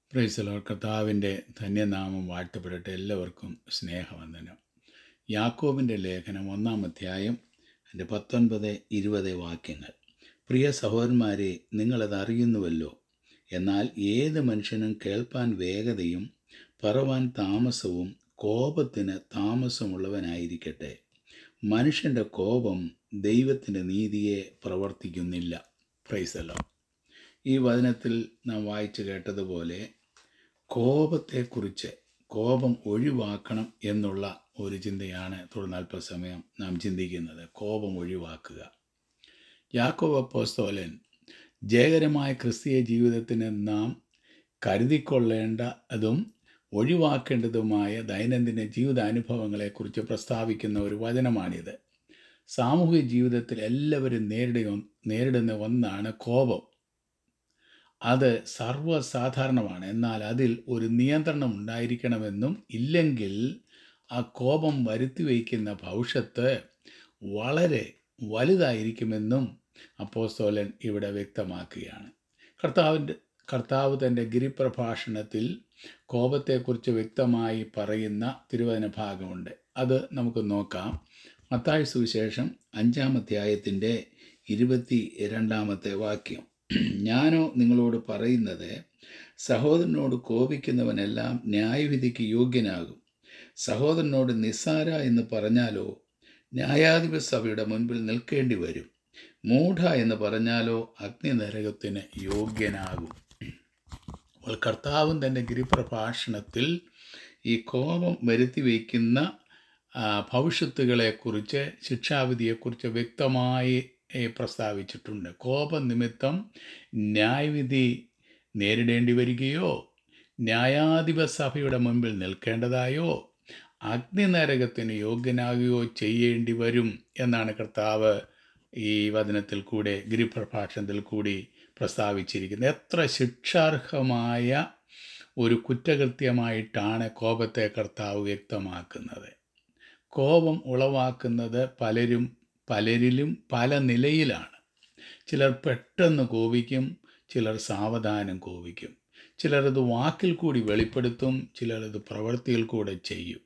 പ്രൈസലോ കർത്താവിൻ്റെ ധന്യനാമം വാഴ്ത്തപ്പെടട്ടെ എല്ലാവർക്കും സ്നേഹവന്ദനം യാക്കോബിൻ്റെ ലേഖനം ഒന്നാം അധ്യായം എൻ്റെ പത്തൊൻപത് ഇരുപത് വാക്യങ്ങൾ പ്രിയ സഹോദരന്മാരെ നിങ്ങളത് അറിയുന്നുവല്ലോ എന്നാൽ ഏത് മനുഷ്യനും കേൾപ്പാൻ വേഗതയും പറവാൻ താമസവും കോപത്തിന് താമസമുള്ളവനായിരിക്കട്ടെ മനുഷ്യൻ്റെ കോപം ദൈവത്തിൻ്റെ നീതിയെ പ്രവർത്തിക്കുന്നില്ല പ്രൈസലോ ഈ വചനത്തിൽ നാം വായിച്ചു കേട്ടതുപോലെ കോപത്തെക്കുറിച്ച് കോപം ഒഴിവാക്കണം എന്നുള്ള ഒരു ചിന്തയാണ് തുടർന്ന് അല്പസമയം നാം ചിന്തിക്കുന്നത് കോപം ഒഴിവാക്കുക യാക്കോബ പോസ്തോലൻ ജയകരമായ ക്രിസ്തീയ ജീവിതത്തിന് നാം കരുതിക്കൊള്ളേണ്ട അതും ഒഴിവാക്കേണ്ടതുമായ ദൈനംദിന ജീവിതാനുഭവങ്ങളെക്കുറിച്ച് പ്രസ്താവിക്കുന്ന ഒരു വചനമാണിത് സാമൂഹിക ജീവിതത്തിൽ എല്ലാവരും നേരിടുക നേരിടുന്ന ഒന്നാണ് കോപം അത് സർവ്വസാധാരണമാണ് എന്നാൽ അതിൽ ഒരു നിയന്ത്രണം ഉണ്ടായിരിക്കണമെന്നും ഇല്ലെങ്കിൽ ആ കോപം വരുത്തി വയ്ക്കുന്ന ഭവിഷ്യത്ത് വളരെ വലുതായിരിക്കുമെന്നും അപ്പോസ്തോലൻ ഇവിടെ വ്യക്തമാക്കുകയാണ് കർത്താവിൻ്റെ കർത്താവ് തൻ്റെ ഗിരിപ്രഭാഷണത്തിൽ കോപത്തെക്കുറിച്ച് വ്യക്തമായി പറയുന്ന തിരുവചന ഭാഗമുണ്ട് അത് നമുക്ക് നോക്കാം മത്തായ സുവിശേഷം അഞ്ചാം അധ്യായത്തിൻ്റെ ഇരുപത്തി രണ്ടാമത്തെ വാക്യം ഞാനോ നിങ്ങളോട് പറയുന്നത് സഹോദരനോട് കോപിക്കുന്നവനെല്ലാം ന്യായവിധിക്ക് യോഗ്യനാകും സഹോദരനോട് നിസ്സാര എന്ന് പറഞ്ഞാലോ ന്യായാധിപ സഭയുടെ മുൻപിൽ നിൽക്കേണ്ടി വരും മൂഢ എന്ന് പറഞ്ഞാലോ അഗ്നി നരകത്തിന് യോഗ്യനാകും അപ്പോൾ കർത്താവും തൻ്റെ ഗിരിപ്രഭാഷണത്തിൽ ഈ കോപം വരുത്തി വയ്ക്കുന്ന ഭവിഷ്യത്തുകളെക്കുറിച്ച് ശിക്ഷാവിധിയെക്കുറിച്ച് വ്യക്തമായി പ്രസ്താവിച്ചിട്ടുണ്ട് കോപനിമിത്തം ന്യായവിധി നേരിടേണ്ടി വരികയോ ന്യായാധിപ സഭയുടെ മുൻപിൽ നിൽക്കേണ്ടതായോ അഗ്നിനരകത്തിന് യോഗ്യനാകുകയോ ചെയ്യേണ്ടി വരും എന്നാണ് കർത്താവ് ഈ വചനത്തിൽ കൂടെ ഗിരിപ്രഭാഷണത്തിൽ കൂടി പ്രസ്താവിച്ചിരിക്കുന്നത് എത്ര ശിക്ഷാർഹമായ ഒരു കുറ്റകൃത്യമായിട്ടാണ് കോപത്തെ കർത്താവ് വ്യക്തമാക്കുന്നത് കോപം ഉളവാക്കുന്നത് പലരും പലരിലും പല നിലയിലാണ് ചിലർ പെട്ടെന്ന് കോപിക്കും ചിലർ സാവധാനം കോപിക്കും ചിലരത് വാക്കിൽ കൂടി വെളിപ്പെടുത്തും ചിലരത് പ്രവൃത്തിയിൽ കൂടെ ചെയ്യും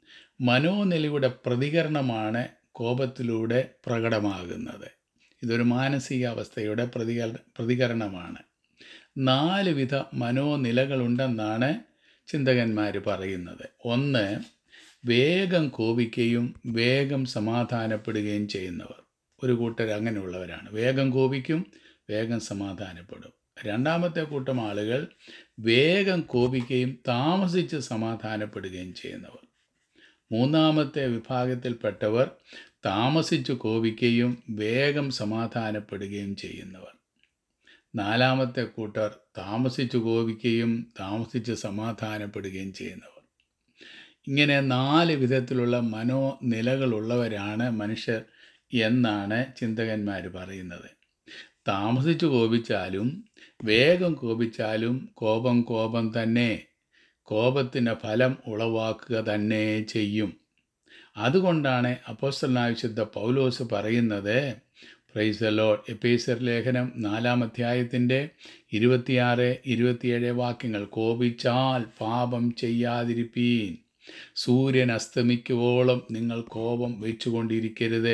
മനോനിലയുടെ പ്രതികരണമാണ് കോപത്തിലൂടെ പ്രകടമാകുന്നത് ഇതൊരു മാനസികാവസ്ഥയുടെ പ്രതികര പ്രതികരണമാണ് നാല് വിധ മനോനിലകളുണ്ടെന്നാണ് ചിന്തകന്മാർ പറയുന്നത് ഒന്ന് വേഗം കോപിക്കുകയും വേഗം സമാധാനപ്പെടുകയും ചെയ്യുന്നവർ ഒരു കൂട്ടർ അങ്ങനെയുള്ളവരാണ് വേഗം കോപിക്കും വേഗം സമാധാനപ്പെടും രണ്ടാമത്തെ കൂട്ടം ആളുകൾ വേഗം കോപിക്കുകയും താമസിച്ച് സമാധാനപ്പെടുകയും ചെയ്യുന്നവർ മൂന്നാമത്തെ വിഭാഗത്തിൽപ്പെട്ടവർ താമസിച്ച് കോപിക്കുകയും വേഗം സമാധാനപ്പെടുകയും ചെയ്യുന്നവർ നാലാമത്തെ കൂട്ടർ താമസിച്ച് കോപിക്കുകയും താമസിച്ച് സമാധാനപ്പെടുകയും ചെയ്യുന്നവർ ഇങ്ങനെ നാല് വിധത്തിലുള്ള മനോനിലകളുള്ളവരാണ് മനുഷ്യർ എന്നാണ് ചിന്തകന്മാർ പറയുന്നത് താമസിച്ചു കോപിച്ചാലും വേഗം കോപിച്ചാലും കോപം കോപം തന്നെ കോപത്തിൻ്റെ ഫലം ഉളവാക്കുക തന്നെ ചെയ്യും അതുകൊണ്ടാണ് അപ്പോസ്റ്റലായ വിശുദ്ധ പൗലോസ് പറയുന്നത് പ്രൈസലോ എപ്പേസർ ലേഖനം നാലാം അധ്യായത്തിൻ്റെ ഇരുപത്തിയാറ് ഇരുപത്തിയേഴ് വാക്യങ്ങൾ കോപിച്ചാൽ പാപം ചെയ്യാതിരിപ്പീൻ സൂര്യൻ അസ്തമിക്കുവോളം നിങ്ങൾ കോപം വെച്ചുകൊണ്ടിരിക്കരുത്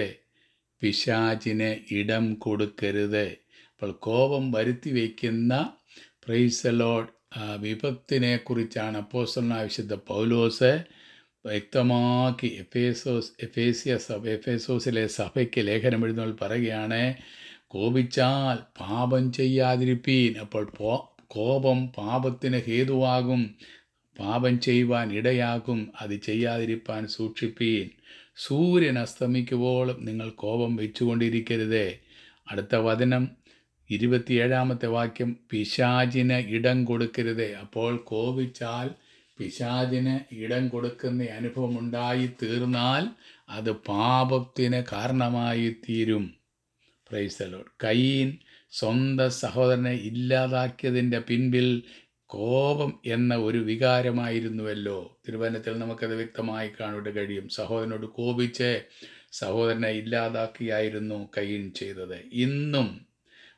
പിശാചിന് ഇടം കൊടുക്കരുത് അപ്പോൾ കോപം വരുത്തി വയ്ക്കുന്ന പ്രൈസലോഡ് വിപത്തിനെ കുറിച്ചാണ് അപ്പോസ്റ്റലായ വിശുദ്ധ പൗലോസ് വ്യക്തമാക്കി എഫേസോസ് എഫേസിയ സഭ എഫേസോസിലെ സഭയ്ക്ക് ലേഖനം എഴുതുന്നവർ പറയുകയാണ് കോപിച്ചാൽ പാപം ചെയ്യാതിരിപ്പീൻ അപ്പോൾ പോ കോപം പാപത്തിന് ഹേതുവാകും പാപം ചെയ്യുവാൻ ഇടയാകും അത് ചെയ്യാതിരിപ്പാൻ സൂക്ഷിപ്പീൻ സൂര്യൻ അസ്തമിക്കുവോളം നിങ്ങൾ കോപം വെച്ചുകൊണ്ടിരിക്കരുത് അടുത്ത വചനം ഇരുപത്തിയേഴാമത്തെ വാക്യം പിശാചിന് ഇടം കൊടുക്കരുത് അപ്പോൾ കോപിച്ചാൽ പിശാചിന് ഇടം കൊടുക്കുന്ന അനുഭവം ഉണ്ടായി തീർന്നാൽ അത് പാപത്തിന് കാരണമായി തീരും പ്രൈസലോഡ് കയ്യൻ സ്വന്തം സഹോദരനെ ഇല്ലാതാക്കിയതിൻ്റെ പിൻപിൽ കോപം എന്ന ഒരു വികാരമായിരുന്നുവല്ലോ തിരുവനന്തത്തിൽ നമുക്കത് വ്യക്തമായി കാണുവാൻ കഴിയും സഹോദരനോട് കോപിച്ച് സഹോദരനെ ഇല്ലാതാക്കിയായിരുന്നു കയ്യൻ ചെയ്തത് ഇന്നും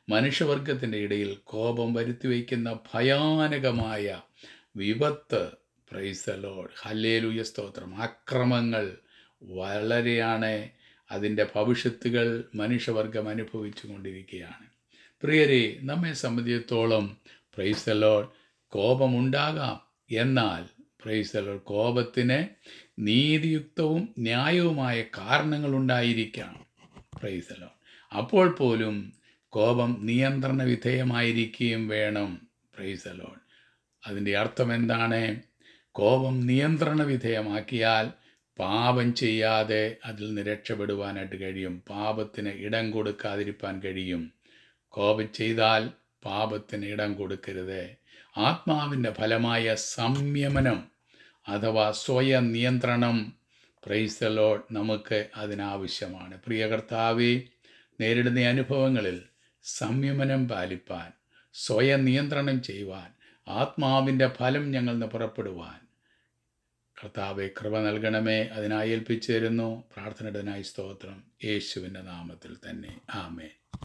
മനുഷ്യവർഗത്തിൻ്റെ ഇടയിൽ കോപം വരുത്തിവെക്കുന്ന ഭയാനകമായ വിപത്ത് പ്രൈസലോഡ് ഹല്ലേലൂയ സ്തോത്രം അക്രമങ്ങൾ വളരെയാണ് അതിൻ്റെ ഭവിഷ്യത്തുകൾ മനുഷ്യവർഗം അനുഭവിച്ചു കൊണ്ടിരിക്കുകയാണ് പ്രിയരെ നമ്മെ സംബന്ധിച്ചിടത്തോളം പ്രൈസലോഡ് കോപമുണ്ടാകാം എന്നാൽ പ്രൈസലോഡ് കോപത്തിന് നീതിയുക്തവും ന്യായവുമായ കാരണങ്ങളുണ്ടായിരിക്കാം പ്രൈസലോഡ് അപ്പോൾ പോലും കോപം നിയന്ത്രണ വിധേയമായിരിക്കുകയും വേണം പ്രൈസലോഡ് അതിൻ്റെ അർത്ഥം എന്താണ് കോപം നിയന്ത്രണ വിധേയമാക്കിയാൽ പാപം ചെയ്യാതെ അതിൽ നിന്ന് രക്ഷപ്പെടുവാനായിട്ട് കഴിയും പാപത്തിന് ഇടം കൊടുക്കാതിരിക്കാൻ കഴിയും കോപം ചെയ്താൽ പാപത്തിന് ഇടം കൊടുക്കരുത് ആത്മാവിൻ്റെ ഫലമായ സംയമനം അഥവാ സ്വയം നിയന്ത്രണം പ്രൈസലോ നമുക്ക് അതിനാവശ്യമാണ് പ്രിയ കർത്താവെ നേരിടുന്ന അനുഭവങ്ങളിൽ സംയമനം പാലിപ്പാൻ സ്വയം നിയന്ത്രണം ചെയ്യുവാൻ ആത്മാവിൻ്റെ ഫലം ഞങ്ങൾ നിന്ന് പുറപ്പെടുവാൻ കർത്താവെ കൃപ നൽകണമേ അതിനായി ഏൽപ്പിച്ചു തരുന്നു പ്രാർത്ഥനയുടേതിനായി സ്തോത്രം യേശുവിൻ്റെ നാമത്തിൽ തന്നെ ആമേൻ